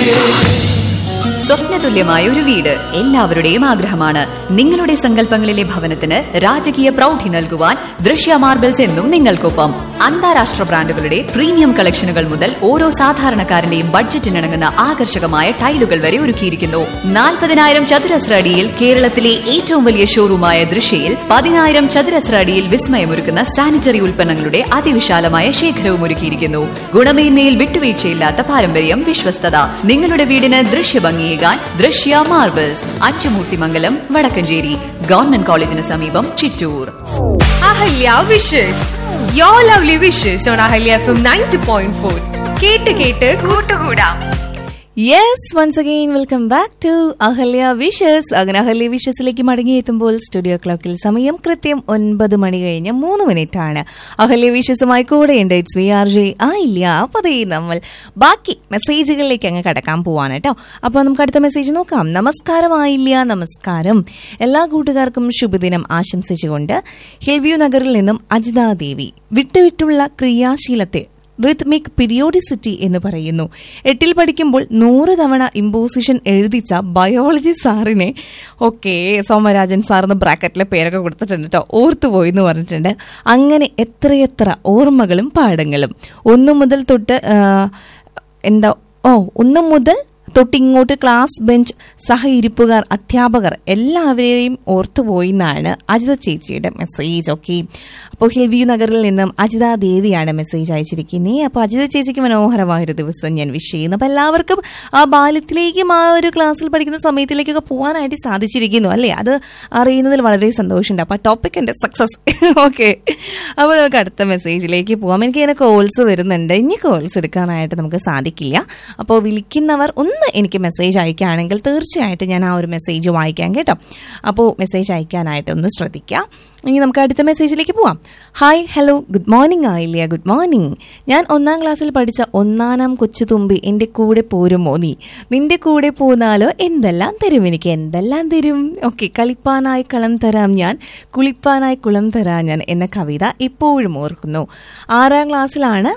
സ്വപ്നതുല്യമായ ഒരു വീട് എല്ലാവരുടെയും ആഗ്രഹമാണ് നിങ്ങളുടെ സങ്കല്പങ്ങളിലെ ഭവനത്തിന് രാജകീയ പ്രൗഢി നൽകുവാൻ ദൃശ്യ മാർബിൾസ് എന്നും നിങ്ങൾക്കൊപ്പം അന്താരാഷ്ട്ര ബ്രാൻഡുകളുടെ പ്രീമിയം കളക്ഷനുകൾ മുതൽ ഓരോ സാധാരണക്കാരന്റെയും ബഡ്ജറ്റിനിണങ്ങുന്ന ആകർഷകമായ ടൈലുകൾ വരെ ഒരുക്കിയിരിക്കുന്നു നാൽപ്പതിനായിരം ചതുരശ്ര അടിയിൽ കേരളത്തിലെ ഏറ്റവും വലിയ ഷോറൂമായ ദൃശ്യയിൽ പതിനായിരം ചതുരശ്ര അടിയിൽ വിസ്മയമൊരുക്കുന്ന സാനിറ്ററി ഉൽപ്പന്നങ്ങളുടെ അതിവിശാലമായ ശേഖരവും ഒരുക്കിയിരിക്കുന്നു ഗുണമേന്മയിൽ വിട്ടുവീഴ്ചയില്ലാത്ത പാരമ്പര്യം വിശ്വസ്തത നിങ്ങളുടെ വീടിന് ദൃശ്യഭംഗിയേകാൻ ദൃശ്യ മാർബിൾസ് അച്ചുമൂർത്തിമംഗലം വടക്കഞ്ചേരി ഗവൺമെന്റ് കോളേജിന് സമീപം Chittur Ahalya wishes your lovely wishes on Ahalya F M ninety point four കേട്ട് കേട്ട് കൂട്ടുകൂടാം yes once again welcome back to Ahalya wishes അങ്ങനെ അഹല്യ വിഷസിലേക്ക് മടങ്ങിയെത്തുമ്പോൾ സ്റ്റുഡിയോ ക്ലോക്കിൽ സമയം കൃത്യം ഒൻപത് മണി കഴിഞ്ഞ് മൂന്ന് മിനിറ്റ് ആണ് അഹല്യ വിഷസുമായി കൂടെയുണ്ട് ഇറ്റ്സ് വി ആർ ജെ ആ ഇല്ല അപ്പൊ അതേ നമ്മൾ ബാക്കി മെസ്സേജുകളിലേക്ക് അങ്ങ് കടക്കാൻ പോവാണ് കേട്ടോ അപ്പോൾ നമുക്ക് അടുത്ത മെസ്സേജ് നോക്കാം നമസ്കാരം ആയില്ല നമസ്കാരം എല്ലാ കൂട്ടുകാർക്കും ശുഭദിനം ആശംസിച്ചുകൊണ്ട് ഹെവ്യൂ നഗറിൽ നിന്നും അജിതാ ദേവി വിട്ടുവിട്ടുള്ള ക്രിയാശീലത്തെ റിത്മിക് പീരിയോഡിസിറ്റി എന്ന് പറയുന്നു എട്ടിൽ പഠിക്കുമ്പോൾ നൂറ് തവണ ഇമ്പോസിഷൻ എഴുതിച്ച ബയോളജി സാറിനെ ഓക്കെ സോമരാജൻ സാർ എന്ന് ബ്രാക്കറ്റിലെ പേരൊക്കെ കൊടുത്തിട്ടുണ്ട് കേട്ടോ ഓർത്തുപോയി എന്ന് പറഞ്ഞിട്ടുണ്ട് അങ്ങനെ എത്രയെത്ര ഓർമ്മകളും പാഠങ്ങളും ഒന്നു മുതൽ തൊട്ട് ആ, എന്താ ഓ ഒന്നു മുതൽ തൊട്ടിങ്ങോട്ട് ക്ലാസ് ബെഞ്ച് സഹഇരിപ്പുകാർ അധ്യാപകർ എല്ലാവരെയും ഓർത്തുപോയി എന്നാണ് അജിത ചേച്ചിയുടെ മെസ്സേജ് ഓക്കെ അപ്പോൾ ഹിൽവ്യൂ നഗറിൽ നിന്നും അജിത ദേവിയാണ് മെസ്സേജ് അയച്ചിരിക്കുന്നത് അപ്പോൾ അജിത ചേച്ചിക്ക് മനോഹരമായ ഒരു ദിവസം ഞാൻ വിഷ് ചെയ്യുന്നു അപ്പോൾ എല്ലാവർക്കും ആ ബാല്യത്തിലേക്കും ആ ഒരു ക്ലാസ്സിൽ പഠിക്കുന്ന സമയത്തിലേക്കൊക്കെ പോകാനായിട്ട് സാധിച്ചിരിക്കുന്നു അല്ലേ അത് അറിയുന്നതിൽ വളരെ സന്തോഷമുണ്ട് അപ്പോൾ ആ ടോപ്പിക് എൻ്റെ സക്സസ് ഓക്കെ അപ്പോൾ നമുക്ക് അടുത്ത മെസ്സേജിലേക്ക് പോകാം എനിക്ക് ഇങ്ങനെ കോൾസ് വരുന്നുണ്ട് ഇനി കോൾസ് എടുക്കാനായിട്ട് നമുക്ക് സാധിക്കില്ല അപ്പോൾ വിളിക്കുന്നവർ ഒന്ന് എനിക്ക് മെസ്സേജ് അയക്കുകയാണെങ്കിൽ തീർച്ചയായിട്ടും ഞാൻ ആ ഒരു മെസ്സേജ് വായിക്കാം കേട്ടോ അപ്പോൾ മെസ്സേജ് അയക്കാനായിട്ട് ഒന്ന് ശ്രദ്ധിക്കാം ഇനി നമുക്ക് അടുത്ത മെസ്സേജിലേക്ക് പോവാം ഹായ് ഹലോ ഗുഡ് മോർണിംഗ് ആയില്ല ഗുഡ് മോർണിംഗ് ഞാൻ ഒന്നാം ക്ലാസ്സിൽ പഠിച്ച ഒന്നാനാം കൊച്ചുതുമ്പി എൻ്റെ കൂടെ പോരുമോ നീ നിന്റെ കൂടെ പോന്നാലോ എന്തെല്ലാം തരും എനിക്ക് എന്തെല്ലാം തരും ഓക്കെ കളിപ്പാനായി കളം തരാം ഞാൻ കുളിപ്പാനായി കുളം തരാം ഞാൻ എന്ന കവിത ഇപ്പോഴും ഓർക്കുന്നു ആറാം ക്ലാസ്സിലാണ്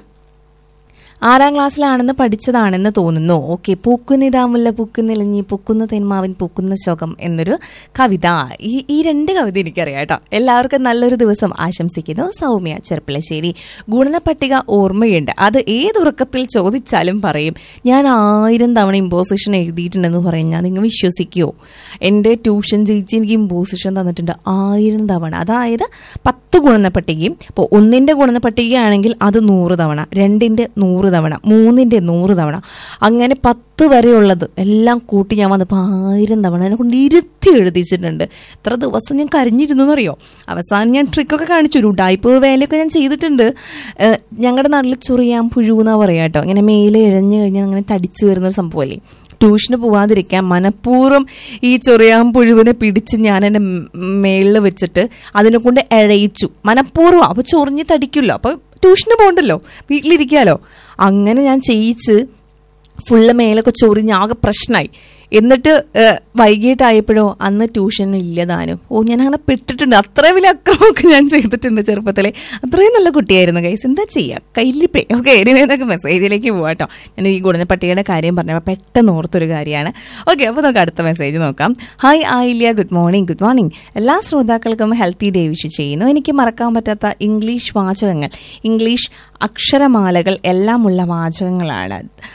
ആറാം ക്ലാസ്സിലാണെന്ന് പഠിച്ചതാണെന്ന് തോന്നുന്നു ഓക്കെ പൂക്കുന്നിതാമുല്ല പൂക്കുന്നിലഞ്ഞി പൂക്കുന്ന തെന്മാവിൻ പൂക്കുന്ന ശോകം എന്നൊരു കവിത ഈ ഈ രണ്ട് കവിത എനിക്കറിയാം കേട്ടോ എല്ലാവർക്കും നല്ലൊരു ദിവസം ആശംസിക്കുന്നു സൗമ്യ ചെർപ്പിളശ്ശേരി ഗുണനപ്പട്ടിക ഓർമ്മയുണ്ട് അത് ഏതുറക്കത്തിൽ ചോദിച്ചാലും പറയും ഞാൻ ആയിരം തവണ ഇമ്പോസിഷൻ എഴുതിയിട്ടുണ്ടെന്ന് പറഞ്ഞാൽ നിങ്ങൾ വിശ്വസിക്കുമോ എൻ്റെ ട്യൂഷൻ ചേച്ചി എനിക്ക് ഇമ്പോസിഷൻ തന്നിട്ടുണ്ട് ആയിരം തവണ അതായത് പത്ത് ഗുണനപ്പട്ടികയും ഇപ്പോൾ ഒന്നിൻ്റെ ഗുണനപ്പട്ടികയാണെങ്കിൽ അത് നൂറ് തവണ രണ്ടിൻ്റെ നൂറ് തവണ മൂന്നിൻ്റെ നൂറ് തവണ അങ്ങനെ പത്ത് വരെയുള്ളത് എല്ലാം കൂട്ടി ഞാൻ വന്നപ്പോൾ ആയിരം തവണ എന്നെ കൊണ്ട് ഇരുത്തി എഴുതിച്ചിട്ടുണ്ട് എത്ര ദിവസം ഞാൻ കരഞ്ഞിരുന്നു എന്നറിയോ അവസാനം ഞാൻ ട്രിക്കൊക്കെ കാണിച്ചു ഒരു ഉടായ്പ് വേലയൊക്കെ ഞാൻ ചെയ്തിട്ടുണ്ട് ഏഹ് ഞങ്ങളുടെ നാട്ടിൽ ചൊറിയാൻ പുഴു എന്നാ പറയാ കേട്ടോ ഇങ്ങനെ മേലെ ഇഴഞ്ഞു കഴിഞ്ഞാൽ അങ്ങനെ തടിച്ചു വരുന്ന ഒരു സംഭവമല്ലേ ട്യൂഷന് പോവാതിരിക്കാൻ മനഃപൂർവ്വം ഈ ചൊറിയാൻ പുഴുവിനെ പിടിച്ച് ഞാൻ എൻ്റെ മേളിൽ വെച്ചിട്ട് അതിനെ കൊണ്ട് എഴയിച്ചു മനഃപൂർവ്വം അപ്പോൾ ചൊറിഞ്ഞ് തടിക്കുമല്ലോ അപ്പോൾ ട്യൂഷന് പോകണ്ടല്ലോ വീട്ടിലിരിക്കാലോ അങ്ങനെ ഞാൻ ചെയ്യിച്ച് ഫുള്ള് മേലൊക്കെ ചൊറിഞ്ഞ് ആകെ പ്രശ്നമായി എന്നിട്ട് ഏഹ്, വൈകിട്ടായപ്പോഴോ അന്ന് ട്യൂഷൻ ഇല്ല താനും ഓ ഞാൻ അങ്ങനെ പെട്ടിട്ടുണ്ട് അത്രയും വലിയ അക്രമമൊക്കെ ഞാൻ ചെയ്തിട്ടുണ്ട് ചെറുപ്പത്തിലെ അത്രയും നല്ല കുട്ടിയായിരുന്നു ഗൈസ് എന്താ ചെയ്യുക കയ്യിലിപ്പേ ഓക്കെ എനിവേതൊക്കെ മെസ്സേജിലേക്ക് പോവാട്ടോ ഞാൻ ഈ ഗുണനപ്പട്ടികയുടെ കാര്യം പറഞ്ഞപ്പോൾ പെട്ടെന്ന് ഓർത്തൊരു കാര്യമാണ് ഓക്കെ അപ്പോൾ നമുക്ക് അടുത്ത മെസ്സേജ് നോക്കാം hi Ayilya good morning good morning എല്ലാ ശ്രോതാക്കൾക്കും ഹെൽത്തി ഡേ വിഷ് ചെയ്യുന്നു എനിക്ക് മറക്കാൻ പറ്റാത്ത ഇംഗ്ലീഷ് വാചകങ്ങൾ ഇംഗ്ലീഷ് അക്ഷരമാലകൾ എല്ലാമുള്ള വാചകങ്ങളാണ്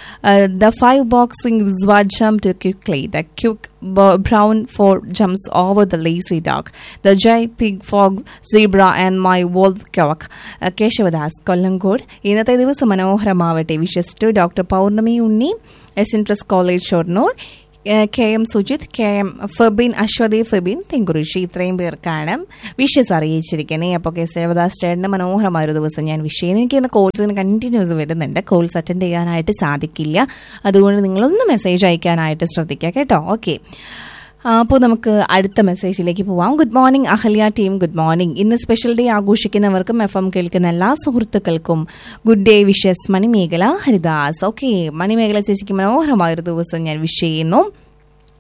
the five boxing wizards jump to quickly the quick brown ഫോർ jumps over the lazy dog the jay pig fox zebra and my wolves quack Keshavadas Kollengode ഇന്നത്തെ ദിവസം മനോഹരമാവട്ടെ വിശ്വസിച്ചു ഡോക്ടർ പൗർണമി ഉണ്ണി എസ് ഇൻട്രസ് കോളേജ് ഷൊർണൂർ ഏഹ് K M Sujith K M Febin Aswathi Febin Thenkurissi ഇത്രയും പേർക്കാണ് wishes അറിയിച്ചിരിക്കുന്നത് അപ്പോൾ കെ സേവദാസ് ചേട്ടൻ്റെ മനോഹരമായ ഒരു ദിവസം ഞാൻ വിഷയം എനിക്ക് ഇന്ന് കോൾസിന് കണ്ടിന്യൂസ് വരുന്നുണ്ട് കോൾസ് അറ്റൻഡ് ചെയ്യാനായിട്ട് സാധിക്കില്ല അതുകൊണ്ട് നിങ്ങളൊന്ന് മെസ്സേജ് അയക്കാനായിട്ട് ശ്രദ്ധിക്കുക കേട്ടോ ഓക്കെ അപ്പോൾ നമുക്ക് അടുത്ത മെസ്സേജിലേക്ക് പോവാം good morning Ahalya team good morning ഇന്ന് സ്പെഷ്യൽ ഡേ ആഘോഷിക്കുന്നവർക്കും എഫ് എം കേൾക്കുന്ന എല്ലാ സുഹൃത്തുക്കൾക്കും good day wishes Manimekhala Haridas okay Manimekhala ചേച്ചിക്ക് മനോഹരമായൊരു ദിവസം ഞാൻ വിഷ് ചെയ്യുന്നു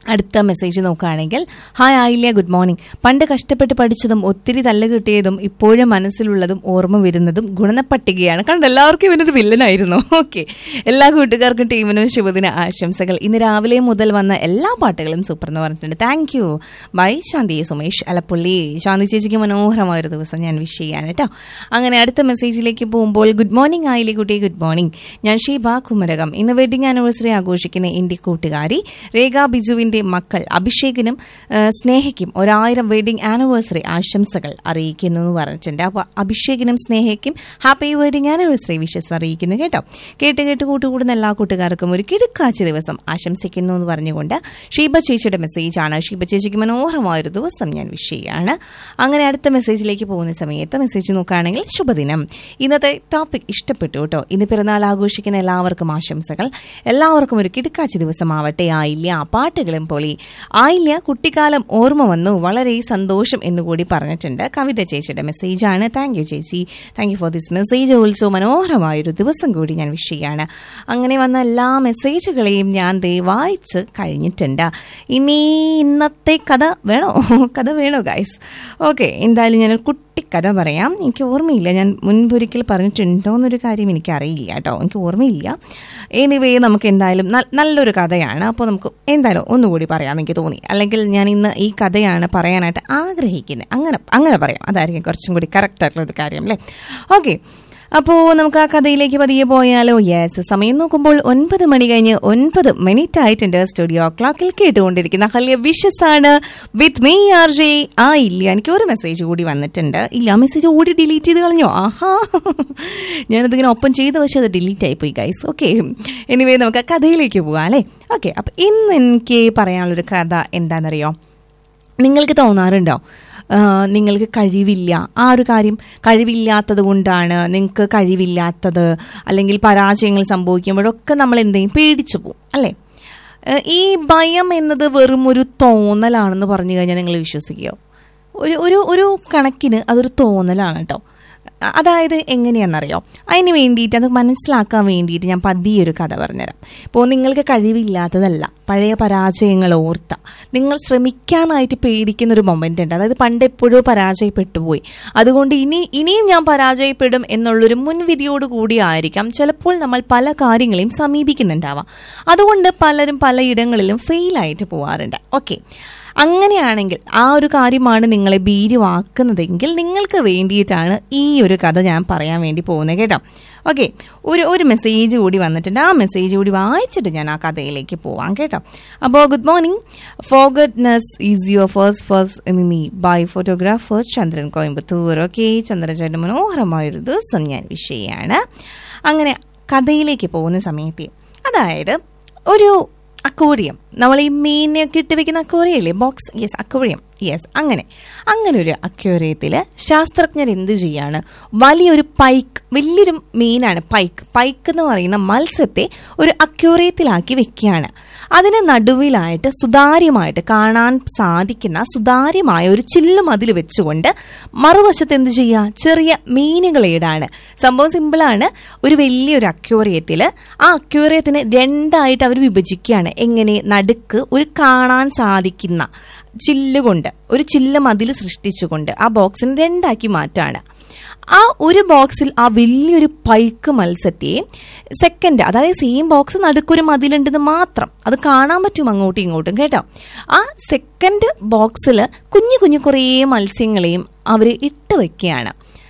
അടുത്ത മെസ്സേജ് നോക്കുകയാണെങ്കിൽ ഹായ് ആയില്യ ഗുഡ് മോർണിംഗ് പണ്ട് കഷ്ടപ്പെട്ട് പഠിച്ചതും ഒത്തിരി തല്ല് കിട്ടിയതും ഇപ്പോഴും മനസ്സിലുള്ളതും ഓർമ്മ വരുന്നതും ഗുണനപ്പട്ടികയാണ് കണ്ട് എല്ലാവർക്കും ഇവനൊരു വില്ലനായിരുന്നു ഓക്കെ എല്ലാ കൂട്ടുകാർക്കും ടീമിനും ശുഭദിന ആശംസകൾ ഇന്ന് രാവിലെ മുതൽ വന്ന എല്ലാ പാട്ടുകളും സൂപ്പർ എന്ന് പറഞ്ഞിട്ടുണ്ട് thank you bye Shanthi Sumesh Alappully Shanthi ചേച്ചിക്ക് മനോഹരമായ ഒരു ദിവസം ഞാൻ വിഷ് ചെയ്യാൻ കേട്ടോ അങ്ങനെ അടുത്ത മെസ്സേജിലേക്ക് പോകുമ്പോൾ ഗുഡ് മോർണിംഗ് ആയില്ലേ കുട്ടി ഗുഡ് മോർണിംഗ് ഞാൻ ഷീബ കുമരകം ഇന്ന് വെഡിങ് ആനിവേഴ്സറി ആഘോഷിക്കുന്ന എന്റെ കൂട്ടുകാരി രേഖ ബിജുവിന്റെ മക്കൾ അഭിഷേകിനും ആ, സ്നേഹയ്ക്കും ഒരായിരം വെഡിങ് ആനിവേഴ്സറി ആശംസകൾ അറിയിക്കുന്നു എന്ന് പറഞ്ഞിട്ടുണ്ട് അപ്പൊ അഭിഷേകിനും സ്നേഹയ്ക്കും ഹാപ്പി വെഡിങ് ആനിവേഴ്സറി വിഷസ് അറിയിക്കുന്നു കേട്ടോ കേട്ട് കേട്ട് കൂട്ടുകൂടുന്ന എല്ലാ കൂട്ടുകാർക്കും ഒരു കിടുക്കാച്ച ദിവസം ആശംസിക്കുന്നു എന്ന് പറഞ്ഞുകൊണ്ട് ഷീബ ചേച്ചിയുടെ മെസ്സേജ് ആണ് ഷീബ ചേച്ചിക്ക് മനോഹരമായ ഒരു ദിവസം ഞാൻ വിഷ് ചെയ്യാണ് അങ്ങനെ അടുത്ത മെസ്സേജിലേക്ക് പോകുന്ന സമയത്ത് മെസ്സേജ് നോക്കുകയാണെങ്കിൽ ശുഭദിനം ഇന്നത്തെ ടോപ്പിക് ഇഷ്ടപ്പെട്ടു കേട്ടോ ഇന്ന് പിറന്നാൾ ആഘോഷിക്കുന്ന എല്ലാവർക്കും ആശംസകൾ എല്ലാവർക്കും ഒരു കിടുക്കാച്ച ദിവസമാവട്ടെ ആയില്ല പാട്ടുകളും പൊളി ആയില്ല കുട്ടിക്കാലം ഓർമ്മ വന്നു വളരെ സന്തോഷം എന്നുകൂടി പറഞ്ഞിട്ടുണ്ട് കവിത ചേച്ചിയുടെ മെസ്സേജാണ് താങ്ക് യു ചേച്ചി thank you for this message also മനോഹരമായൊരു ദിവസം കൂടി ഞാൻ വിഷ് ചെയ്യാണ് അങ്ങനെ വന്ന എല്ലാ മെസ്സേജുകളെയും ഞാൻ ദേ വായിച്ച് കഴിഞ്ഞിട്ടുണ്ട് ഇനി ഇന്നത്തെ കഥ വേണോ കഥ വേണോ ഗൈസ് ഓക്കെ എന്തായാലും ഞാനൊരു കുട്ടി കഥ പറയാം എനിക്ക് ഓർമ്മയില്ല ഞാൻ മുൻപൊരിക്കൽ പറഞ്ഞിട്ടുണ്ടോ എന്നൊരു കാര്യം എനിക്കറിയില്ല കേട്ടോ എനിക്ക് ഓർമ്മയില്ല എനിവേ നമുക്ക് എന്തായാലും ന- നല്ലൊരു കഥയാണ് അപ്പോൾ നമുക്ക് എന്തായാലും ഒന്നുകൂടി പറയാമെന്ന് എനിക്ക് തോന്നി അല്ലെങ്കിൽ ഞാൻ ഇന്ന് ഈ കഥയാണ് പറയാനായിട്ട് ആഗ്രഹിക്കുന്നത് അങ്ങനെ അങ്ങനെ പറയാം അതായിരിക്കും കുറച്ചും കൂടി കറക്റ്റ് ആയിട്ടുള്ള ഒരു കാര്യം അല്ലേ ഓക്കെ അപ്പോൾ നമുക്ക് ആ കഥയിലേക്ക് പതിയെ പോയാലോ യെസ് സമയം നോക്കുമ്പോൾ ഒൻപത് മണി കഴിഞ്ഞ് ഒൻപത് മിനിറ്റ് ആയിട്ടുണ്ട് സ്റ്റുഡിയോ ക്ലോക്കിൽ കേട്ടുകൊണ്ടിരിക്കുന്ന ഹല്യ വിഷസ് ആണ് വിത്ത് മീ ആർ ജെ ആ ഇല്ല എനിക്ക് ഒരു മെസ്സേജ് കൂടി വന്നിട്ടുണ്ട് ഇല്ല ആ മെസ്സേജ് ഓടി ഡിലീറ്റ് ചെയ്ത് കളഞ്ഞോ ആഹാ ഞാനതിങ്ങനെ ഒപ്പം ചെയ്ത പക്ഷേ അത് ഡിലീറ്റ് ആയിപ്പോയി ഗൈസ് ഓക്കെ എനിവേ നമുക്ക് ആ കഥയിലേക്ക് പോവാം അല്ലേ ഓക്കെ അപ്പം ഇന്ന് എനിക്ക് പറയാനുള്ളൊരു കഥ എന്താണെന്നറിയോ നിങ്ങൾക്ക് തോന്നാറുണ്ടോ ആ, നിങ്ങൾക്ക് കഴിവില്ല ആ ഒരു കാര്യം കഴിവില്ലാത്തത് കൊണ്ടാണ് നിങ്ങൾക്ക് കഴിവില്ലാത്തത് അല്ലെങ്കിൽ പരാജയങ്ങൾ സംഭവിക്കുമ്പോഴൊക്കെ നമ്മൾ എന്തെങ്കിലും പേടിച്ചു പോകും അല്ലേ ഏ, ഈ ഭയം എന്നത് വെറും ഒരു തോന്നലാണെന്ന് പറഞ്ഞു കഴിഞ്ഞാൽ നിങ്ങൾ വിശ്വസിക്കുകയോ ഒരു ഒരു ഒരു കണക്കിന് അതൊരു തോന്നലാണ് കേട്ടോ അതായത് എങ്ങനെയാണെന്നറിയോ അതിന് വേണ്ടിയിട്ട് അത് മനസ്സിലാക്കാൻ വേണ്ടിയിട്ട് ഞാൻ പതിയെ ഒരു കഥ പറഞ്ഞുതരാം ഇപ്പോൾ നിങ്ങൾക്ക് കഴിവില്ലാത്തതല്ല പഴയ പരാജയങ്ങൾ ഓർത്ത നിങ്ങൾ ശ്രമിക്കാനായിട്ട് പേടിക്കുന്ന ഒരു മൊമെന്റ് ഉണ്ട് അതായത് പണ്ട് എപ്പോഴോ പരാജയപ്പെട്ടു പോയി അതുകൊണ്ട് ഇനി ഇനിയും ഞാൻ പരാജയപ്പെടും എന്നുള്ളൊരു മുൻവിധിയോട് കൂടി ആയിരിക്കാം ചിലപ്പോൾ നമ്മൾ പല കാര്യങ്ങളെയും സമീപിക്കുന്നുണ്ടാവാം അതുകൊണ്ട് പലരും പലയിടങ്ങളിലും ഫെയിലായിട്ട് പോവാറുണ്ട് ഓക്കെ അങ്ങനെയാണെങ്കിൽ ആ ഒരു കാര്യമാണ് നിങ്ങളെ ഭീരുവാക്കുന്നതെങ്കിൽ നിങ്ങൾക്ക് വേണ്ടിയിട്ടാണ് ഈ ഒരു കഥ ഞാൻ പറയാൻ വേണ്ടി പോകുന്നത് കേട്ടോ ഓക്കെ ഒരു ഒരു മെസ്സേജ് കൂടി വന്നിട്ടുണ്ട് ആ മെസ്സേജ് കൂടി വായിച്ചിട്ട് ഞാൻ ആ കഥയിലേക്ക് പോവാം കേട്ടോ അപ്പോൾ good morning forgetfulness is your first first enemy by photographer Chandran Coimbatore okay ചന്ദ്രചേട്ടൻ മനോഹരമായൊരു ദിവസം ഞാൻ വിഷ് ചെയ്യാണ് അങ്ങനെ കഥയിലേക്ക് പോകുന്ന സമയത്ത് അതായത് ഒരു അക്വേറിയം നമ്മൾ ഈ മീനിനൊക്കെ ഇട്ട് വെക്കുന്ന അക്വേറിയം ഇല്ലേ ബോക്സ് യെസ് അക്വേറിയം യെസ് അങ്ങനെ അങ്ങനെ ഒരു അക്വേറിയത്തിൽ ശാസ്ത്രജ്ഞർ എന്ത് ചെയ്യാണ് വലിയൊരു പൈക്ക് വലിയൊരു മീനാണ് പൈക്ക് പൈക്ക് എന്ന് പറയുന്ന മത്സ്യത്തെ ഒരു അക്വേറിയത്തിലാക്കി വെക്കുകയാണ് അതിന് നടുവിലായിട്ട് സുതാര്യമായിട്ട് കാണാൻ സാധിക്കുന്ന സുതാര്യമായ ഒരു ചില്ല് മതിൽ വെച്ചുകൊണ്ട് മറുവശത്ത് എന്ത് ചെയ്യുക ചെറിയ മീനുകളെ ഇടാണ് സംഭവം സിമ്പിളാണ് ഒരു വലിയൊരു അക്വേറിയത്തിൽ ആ അക്വേറിയത്തിനെ രണ്ടായിട്ട് അവർ വിഭജിക്കുകയാണ് എങ്ങനെ നടുക്ക് ഒരു കാണാൻ സാധിക്കുന്ന ചില്ലുകൊണ്ട് ഒരു ചില്ല് മതിൽ സൃഷ്ടിച്ചുകൊണ്ട് ആ ബോക്സിനെ രണ്ടാക്കി മാറ്റാണ് ആ ഒരു ബോക്സിൽ ആ വലിയൊരു പൈക്ക് മത്സ്യത്തെ സെക്കൻഡ് അതായത് സെയിം ബോക്സ് നടുക്കൊരു മതിലുണ്ടെന്ന് മാത്രം അത് കാണാൻ പറ്റും അങ്ങോട്ടും ഇങ്ങോട്ടും കേട്ടോ ആ സെക്കൻഡ് ബോക്സിൽ കുഞ്ഞു കുഞ്ഞു കുറേ മത്സ്യങ്ങളെയും അവർ ഇട്ട് വെക്കുകയാണ്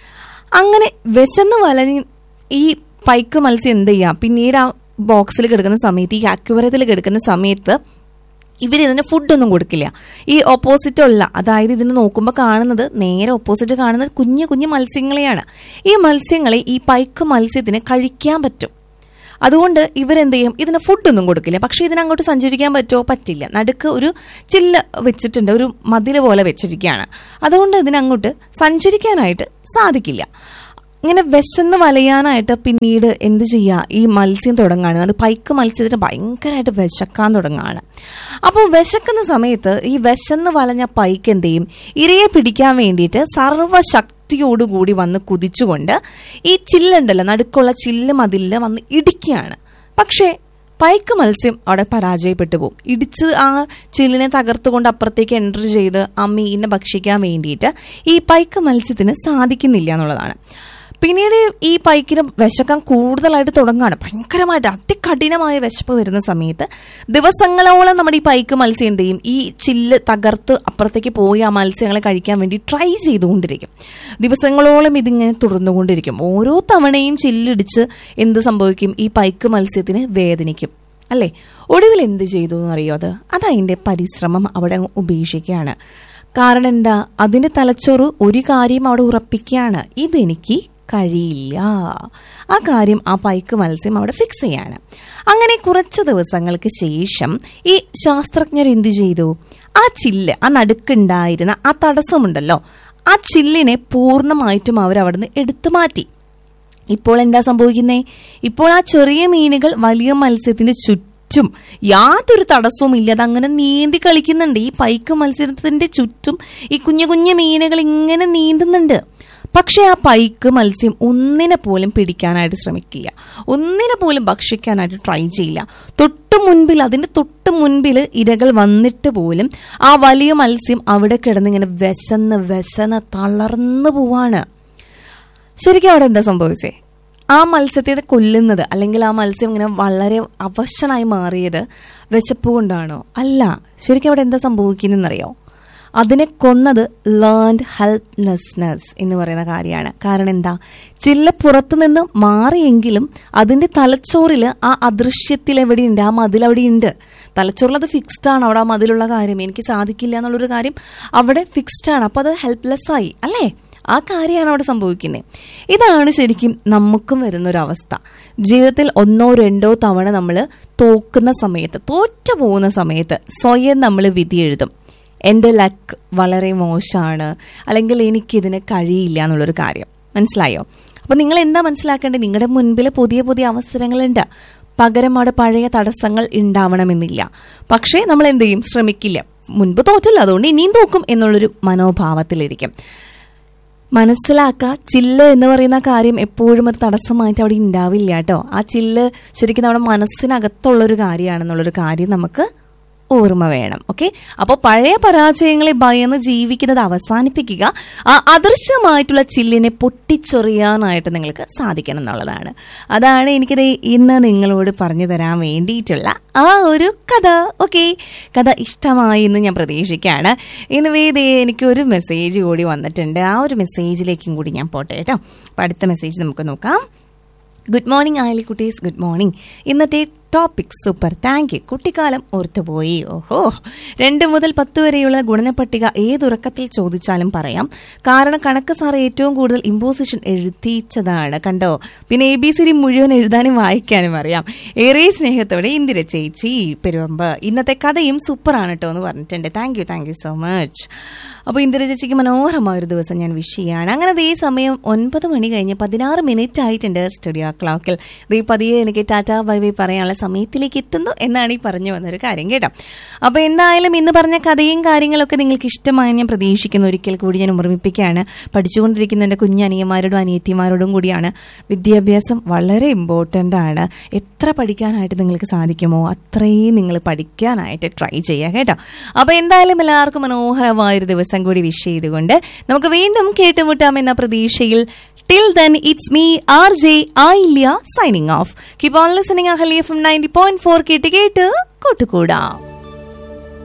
അങ്ങനെ വിശന്ന് വലഞ്ഞ് ഈ പൈക്ക് മത്സ്യം എന്ത് ചെയ്യാം പിന്നീട് ആ ബോക്സിൽ കിടക്കുന്ന സമയത്ത് ഈ അക്യുവറത്തിൽ കിടക്കുന്ന സമയത്ത് ഇവർ ഇതിന് ഫുഡൊന്നും കൊടുക്കില്ല ഈ ഓപ്പോസിറ്റ് ഉള്ള അതായത് ഇതിന് നോക്കുമ്പോൾ കാണുന്നത് നേരെ ഓപ്പോസിറ്റ് കാണുന്നത് കുഞ്ഞു കുഞ്ഞു മത്സ്യങ്ങളെയാണ് ഈ മത്സ്യങ്ങളെ ഈ പൈക്ക് മത്സ്യത്തിന് കഴിക്കാൻ പറ്റും അതുകൊണ്ട് ഇവരെന്ത് ചെയ്യും ഇതിന് ഫുഡൊന്നും കൊടുക്കില്ല പക്ഷെ ഇതിനങ്ങോട്ട് സഞ്ചരിക്കാൻ പറ്റുമോ പറ്റില്ല നടുക്ക് ഒരു ചില്ല് വെച്ചിട്ടുണ്ട് ഒരു മതില് പോലെ വെച്ചിരിക്കുകയാണ് അതുകൊണ്ട് ഇതിനങ്ങോട്ട് സഞ്ചരിക്കാനായിട്ട് സാധിക്കില്ല ഇങ്ങനെ വിശന്ന് വലയാനായിട്ട് പിന്നീട് എന്ത് ചെയ്യുക ഈ മത്സ്യം തുടങ്ങാണ് അത് പൈക്ക് മത്സ്യത്തിന് ഭയങ്കരമായിട്ട് വിശക്കാൻ തുടങ്ങാണ് അപ്പോൾ വിശക്കുന്ന സമയത്ത് ഈ വിശന്ന് വലഞ്ഞ പൈക്ക് എന്ത് ചെയ്യും ഇരയെ പിടിക്കാൻ വേണ്ടിയിട്ട് സർവ്വശക്തിയോടുകൂടി വന്ന് കുതിച്ചുകൊണ്ട് ഈ ചില്ലുണ്ടല്ലോ നടുക്കുള്ള ചില്ല് മതിലിൽ വന്ന് ഇടിക്കുകയാണ് പക്ഷേ പൈക്ക് മത്സ്യം അവിടെ പരാജയപ്പെട്ടു പോകും ഇടിച്ച് ആ ചില്ലിനെ തകർത്തുകൊണ്ട് അപ്പുറത്തേക്ക് എൻ്റർ ചെയ്ത് ആ മീനിനെ ഭക്ഷിക്കാൻ വേണ്ടിയിട്ട് ഈ പൈക്ക് മത്സ്യത്തിന് സാധിക്കുന്നില്ല എന്നുള്ളതാണ് പിന്നീട് ഈ പൈക്കിന് വിശക്കാൻ കൂടുതലായിട്ട് തുടങ്ങുകയാണ് ഭയങ്കരമായിട്ട് അതികഠിനമായ വിശപ്പ് വരുന്ന സമയത്ത് ദിവസങ്ങളോളം നമ്മുടെ ഈ പൈക്ക് മത്സ്യം എന്ത് ചെയ്യും ഈ ചില്ല് തകർത്ത് അപ്പുറത്തേക്ക് പോയി ആ മത്സ്യങ്ങളെ കഴിക്കാൻ വേണ്ടി ട്രൈ ചെയ്തുകൊണ്ടിരിക്കും ദിവസങ്ങളോളം ഇതിങ്ങനെ തുടർന്നുകൊണ്ടിരിക്കും ഓരോ തവണയും ചില്ലിടിച്ച് എന്ത് സംഭവിക്കും ഈ പൈക്ക് മത്സ്യത്തിന് വേദനിക്കും അല്ലേ ഒടുവിൽ എന്ത് ചെയ്തു എന്നറിയോ അത് അതതിൻ്റെ പരിശ്രമം അവിടെ അങ്ങ് ഉപേക്ഷിക്കുകയാണ് കാരണം എന്താ അതിന്റെ തലച്ചോറ് ഒരു കാര്യം അവിടെ ഉറപ്പിക്കുകയാണ് ഇതെനിക്ക് കഴിയില്ല ആ കാര്യം ആ പൈക്ക് മത്സ്യം അവിടെ ഫിക്സ് ചെയ്യാണ് അങ്ങനെ കുറച്ച് ദിവസങ്ങൾക്ക് ശേഷം ഈ ശാസ്ത്രജ്ഞർ എന്ത് ചെയ്തു ആ ചില്ല് ആ നടുക്കുണ്ടായിരുന്ന ആ തടസ്സമുണ്ടല്ലോ ആ ചില്ലിനെ പൂർണ്ണമായിട്ടും അവർ അവിടുന്ന് എടുത്തു മാറ്റി ഇപ്പോൾ എന്താ സംഭവിക്കുന്നേ ഇപ്പോൾ ആ ചെറിയ മീനുകൾ വലിയ മത്സ്യത്തിന്റെ ചുറ്റും യാതൊരു തടസ്സവും ഇല്ലാതെ അങ്ങനെ നീന്തി കളിക്കുന്നുണ്ട് ഈ പൈക്ക് മത്സ്യത്തിന്റെ ചുറ്റും ഈ കുഞ്ഞു കുഞ്ഞു മീനുകൾ ഇങ്ങനെ നീന്തുന്നുണ്ട് പക്ഷെ ആ പൈക്ക് മത്സ്യം ഒന്നിനെ പോലും പിടിക്കാനായിട്ട് ശ്രമിക്കില്ല ഒന്നിനെ പോലും ഭക്ഷിക്കാനായിട്ട് ട്രൈ ചെയ്യില്ല തൊട്ടു മുൻപിൽ അതിന്റെ തൊട്ട് മുൻപിൽ ഇരകൾ വന്നിട്ട് പോലും ആ വലിയ മത്സ്യം അവിടെ കിടന്നിങ്ങനെ വിശന്ന് വിശന്ന് തളർന്നു പോവാണ് ശരിക്കും അവിടെ എന്താ സംഭവിച്ചേ ആ മത്സ്യത്തെ കൊല്ലുന്നത് അല്ലെങ്കിൽ ആ മത്സ്യം ഇങ്ങനെ വളരെ അവശനായി മാറിയത് വിശപ്പ് കൊണ്ടാണോ അല്ല ശരിക്കും അവിടെ എന്താ സംഭവിക്കുന്നതെന്നറിയോ അതിനെ കൊന്നത് ലേൺഡ് ഹെൽപ്ലെസ്നെസ് എന്ന് പറയുന്ന കാര്യമാണ് കാരണം എന്താ ചില്ല പുറത്തു നിന്ന് മാറിയെങ്കിലും അതിന്റെ തലച്ചോറിൽ ആ അദൃശ്യത്തിൽ എവിടെയുണ്ട് ആ മതിൽ അവിടെയുണ്ട് തലച്ചോറിൽ അത് ഫിക്സ്ഡ് ആണ് അവിടെ ആ മതിലുള്ള കാര്യം എനിക്ക് സാധിക്കില്ല എന്നുള്ളൊരു കാര്യം അവിടെ ഫിക്സ്ഡ് ആണ് അപ്പൊ അത് ഹെൽപ്ലെസ് ആയി അല്ലേ ആ കാര്യമാണ് അവിടെ സംഭവിക്കുന്നത് ഇതാണ് ശരിക്കും നമുക്കും വരുന്നൊരവസ്ഥ ജീവിതത്തിൽ ഒന്നോ രണ്ടോ തവണ നമ്മൾ തോക്കുന്ന സമയത്ത് തോറ്റു പോകുന്ന സമയത്ത് സ്വയം നമ്മൾ വിധി എഴുതും എൻ്റെ ലക്ക് വളരെ മോശമാണ് അല്ലെങ്കിൽ എനിക്കിതിന് കഴിയില്ല എന്നുള്ളൊരു കാര്യം മനസ്സിലായോ അപ്പൊ നിങ്ങൾ എന്താ മനസ്സിലാക്കേണ്ടത് നിങ്ങളുടെ മുൻപിൽ പുതിയ പുതിയ അവസരങ്ങളുണ്ട് പകരം അവിടെ പഴയ തടസ്സങ്ങൾ ഉണ്ടാവണമെന്നില്ല പക്ഷേ നമ്മൾ എന്ത് ചെയ്യും ശ്രമിക്കില്ല മുൻപ് തോറ്റല്ല അതുകൊണ്ട് ഇനിയും തോക്കും എന്നുള്ളൊരു മനോഭാവത്തിലിരിക്കും മനസ്സിലാക്കുക ചില്ല് എന്ന് പറയുന്ന കാര്യം എപ്പോഴും ഒരു തടസ്സമായിട്ട് അവിടെ ഉണ്ടാവില്ല കേട്ടോ ആ ചില്ല് ശരിക്കും നമ്മുടെ മനസ്സിനകത്തുള്ളൊരു കാര്യമാണെന്നുള്ളൊരു കാര്യം നമുക്ക് ഓർമ്മ വേണം ഓക്കെ അപ്പോൾ പഴയ പരാജയങ്ങളെ ഭയന്ന് ജീവിക്കുന്നത് അവസാനിപ്പിക്കുക ആ അദൃശ്യമായിട്ടുള്ള ചില്ലിനെ പൊട്ടിച്ചൊറിയാനായിട്ട് നിങ്ങൾക്ക് സാധിക്കണം എന്നുള്ളതാണ് അതാണ് എനിക്കിത് ഇന്ന് നിങ്ങളോട് പറഞ്ഞു തരാൻ വേണ്ടിയിട്ടുള്ള ആ ഒരു കഥ ഓക്കെ കഥ ഇഷ്ടമായി എന്ന് ഞാൻ പ്രതീക്ഷിക്കുകയാണ് ഇന്ന് വേദേ എനിക്ക് ഒരു മെസ്സേജ് കൂടി വന്നിട്ടുണ്ട് ആ ഒരു മെസ്സേജിലേക്കും കൂടി ഞാൻ പോട്ടെ കേട്ടോ അപ്പം അടുത്ത മെസ്സേജ് നമുക്ക് നോക്കാം ഗുഡ് മോർണിംഗ് ആയലി കുട്ടീസ് ഗുഡ് മോർണിംഗ് ഇന്നത്തെ ടോപ്പിക് സൂപ്പർ താങ്ക് യു കുട്ടിക്കാലം ഓർത്തുപോയി ഓഹോ രണ്ട് മുതൽ പത്ത് വരെയുള്ള ഗുണനപ്പട്ടിക ഏതുറക്കത്തിൽ ചോദിച്ചാലും പറയാം കാരണം കണക്ക് സാർ ഏറ്റവും കൂടുതൽ ഇമ്പോസിഷൻ എഴുതിച്ചതാണ് കണ്ടോ പിന്നെ എ ബി സി ഡി മുഴുവൻ എഴുതാനും വായിക്കാനും അറിയാം ഏറെ സ്നേഹത്തോടെ ഇന്ദിര ചേച്ചി പെരുവമ്പ് ഇന്നത്തെ കഥയും സൂപ്പറാണ് കേട്ടോ എന്ന് പറഞ്ഞിട്ടുണ്ട് thank you thank you so much അപ്പോൾ ഇന്ദിര ചേച്ചിക്ക് മനോഹരമായ ഒരു ദിവസം ഞാൻ വിഷ് ചെയ്യാണ് അങ്ങനെ ദേ സമയം ഒൻപത് മണി കഴിഞ്ഞ് പതിനാറ് മിനിറ്റ് ആയിട്ടുണ്ട് സ്റ്റുഡിയോ ക്ലോക്കിൽ ദേ പതിയെ എനിക്ക് ടാറ്റ ബൈ ബൈ പറയാനുള്ള സമയത്തിലേക്ക് എത്തുന്നു എന്നാണ് ഈ പറഞ്ഞു വന്നൊരു കാര്യം കേട്ടോ അപ്പോൾ എന്തായാലും ഇന്ന് പറഞ്ഞ കഥയും കാര്യങ്ങളൊക്കെ നിങ്ങൾക്ക് ഇഷ്ടമായി ഞാൻ പ്രതീക്ഷിക്കുന്നു ഒരിക്കൽ കൂടി ഞാൻ ഓർമ്മിപ്പിക്കുകയാണ് പഠിച്ചുകൊണ്ടിരിക്കുന്ന എൻ്റെ കുഞ്ഞനിയന്മാരോടും അനിയത്തിമാരോടും കൂടിയാണ് വിദ്യാഭ്യാസം വളരെ ഇമ്പോർട്ടൻ്റ് ആണ് എത്ര പഠിക്കാനായിട്ട് നിങ്ങൾക്ക് സാധിക്കുമോ അത്രയും നിങ്ങൾ പഠിക്കാനായിട്ട് ട്രൈ ചെയ്യുക കേട്ടോ അപ്പോൾ എന്തായാലും എല്ലാവർക്കും മനോഹരമായൊരു ദിവസം കൂടി വിഷ് ചെയ്തുകൊണ്ട് നമുക്ക് വീണ്ടും കേട്ടുമുട്ടാം എന്ന പ്രതീക്ഷയിൽ till then it's me R J Ayilya signing off keep on listening Ahalia from ninety point four കേട്ട് കേട്ട് കൂട്ടുകൂടാം